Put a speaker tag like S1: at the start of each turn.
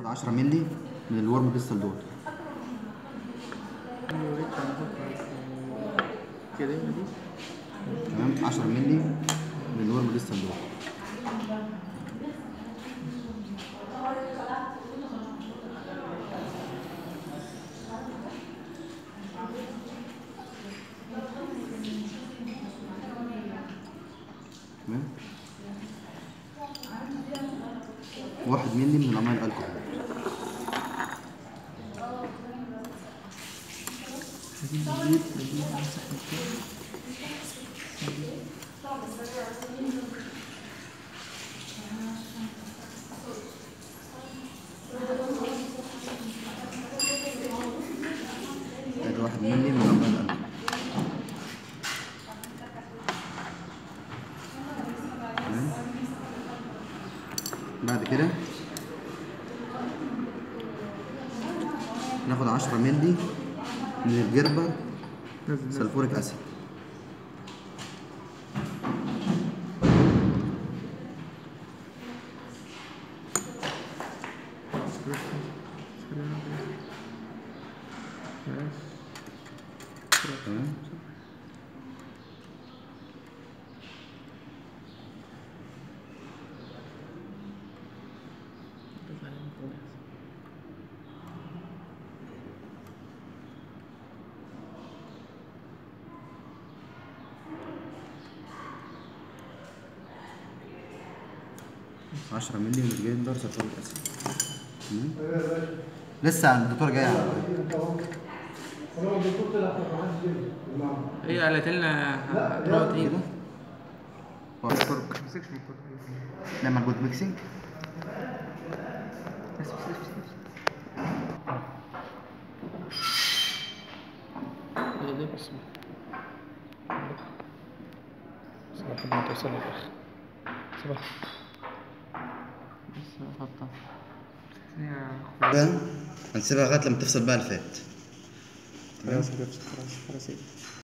S1: ناخد 10 مللي من الورم بيستل دوت
S2: كده دي
S1: تمام 10 مللي من الورم بيستل دوت تمام واحد مللي من الاميل الكحول
S2: هجيب الزيت هجيب امسح الكلام
S1: ادي واحد مللي من الاميل الكحول تمام بعد كده ناخد 10 مللي من الجربة
S2: نزل نزل
S1: سلفوريك اسيد تمام عشرة مللي من الجندر سلفوريك اسيد تمام لسه عند الدكتور جاي على
S2: هي قالت لنا هتروح ايه
S1: كده وأفكر
S2: مسكش من الكتب
S1: نعمل جود ميكسينج
S2: بس بس بس بس ده بس صباح ما توصل للاخر صباح بس احطها يا
S1: بقى هنسيبها لغايه لما تفصل بقى الفات
S2: خلاص خلاص خلاص خلاص